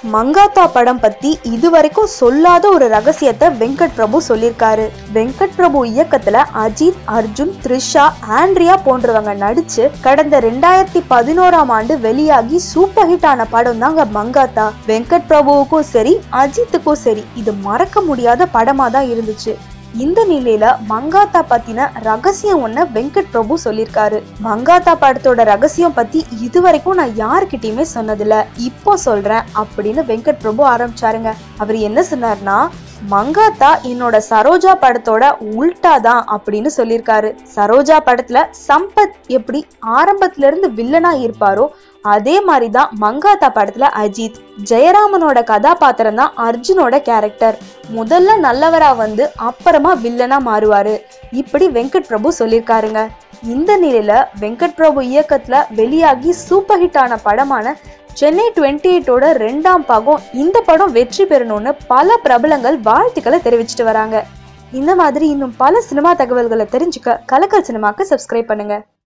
மங்காத்தா படம் பத்தி இதுவரைக்கும் சொல்லாத ஒரு ரகசியத்தை வெங்கட் பிரபு சொல்லியிருக்காரு வெங்கட் பிரபு இயக்கத்துல அஜித் அர்ஜுன் த்ரிஷா ஆண்ட்ரியா போன்றவங்க நடிச்சு கடந்த ரெண்டாயிரத்தி பதினோராம் ஆண்டு வெளியாகி சூப்பர் ஹிட் ஆன படம் தாங்க மங்காத்தா வெங்கட் பிரபுவுக்கும் சரி அஜித்துக்கும் சரி இது மறக்க முடியாத படமா தான் இருந்துச்சு இந்த நிலையில மங்காத்தா பத்தின ரகசியம் ஒண்ண வெங்கட் பிரபு சொல்லியிருக்காரு மங்காத்தா படத்தோட ரகசியம் பத்தி இதுவரைக்கும் நான் யாருக்கிட்டயுமே சொன்னதில்ல இப்போ சொல்றேன் அப்படின்னு வெங்கட் பிரபு ஆரம்பிச்சாருங்க அவர் என்ன சொன்னார்னா மங்காத்தா என்னோட சரோஜா படத்தோட உல்டா தான் அப்படின்னு சொல்லியிருக்காரு சரோஜா படத்துல சம்பத் எப்படி ஆரம்பத்துல இருந்து வில்லனா இருப்பாரோ அதே மாதிரி தான் மங்காத்தா படத்துல அஜித் ஜெயராமனோட கதாபாத்திரம் தான் அர்ஜுனோட கேரக்டர் முதல்ல நல்லவரா வந்து அப்புறமா வில்லனா மாறுவாரு இப்படி வெங்கட் பிரபு சொல்லியிருக்காருங்க இந்த நிலையில வெங்கட் பிரபு இயக்கத்துல வெளியாகி சூப்பர் ஹிட் ஆன படமான சென்னை டுவெண்ட்டி எயிட்டோட ரெண்டாம் பாகம் இந்த படம் வெற்றி பெறணும்னு பல பிரபலங்கள் வாழ்த்துக்களை தெரிவிச்சிட்டு வராங்க இந்த மாதிரி இன்னும் பல சினிமா தகவல்களை தெரிஞ்சுக்க கலக்கல் சினிமாக்கு சப்ஸ்கிரைப் பண்ணுங்க